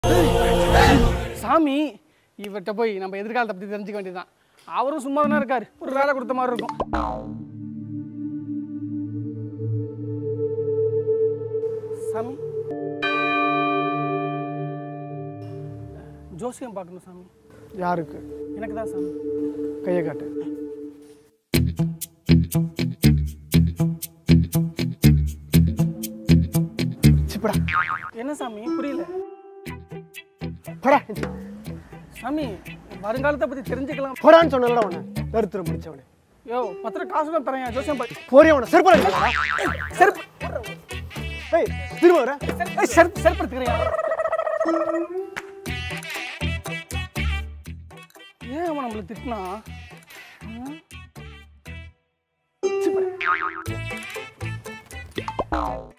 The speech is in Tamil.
சாமி இவர்கிட்ட போய் நம்ம எதிர்காலத்தை பற்றி தெரிஞ்சுக்க வேண்டியதுதான் அவரும் சும்மா தானே இருக்காரு ஒரு வேலை கொடுத்த மாதிரி இருக்கும் சாமி ஜோசியம் பார்க்கணும் சாமி யாருக்கு எனக்கு தான் சாமி கையை காட்டு சிப்படா என்ன சாமி புரியல படா சாமி வருங்காலத்தை பற்றி தெரிஞ்சுக்கலாம் போடான்னு சொன்னல உன்னை தருத்திரம் முடிச்சவனே யோ பத்திர காசு தான் தரேன் ஜோசியம் பார்த்து போறிய உன செருப்படா செருப்பு ஏய் திரும்ப வர ஏய், செருப்பு செருப்பு எடுத்துக்கிறியா ஏன் அவன் நம்மளை திட்டினா ம்? சிப்படா.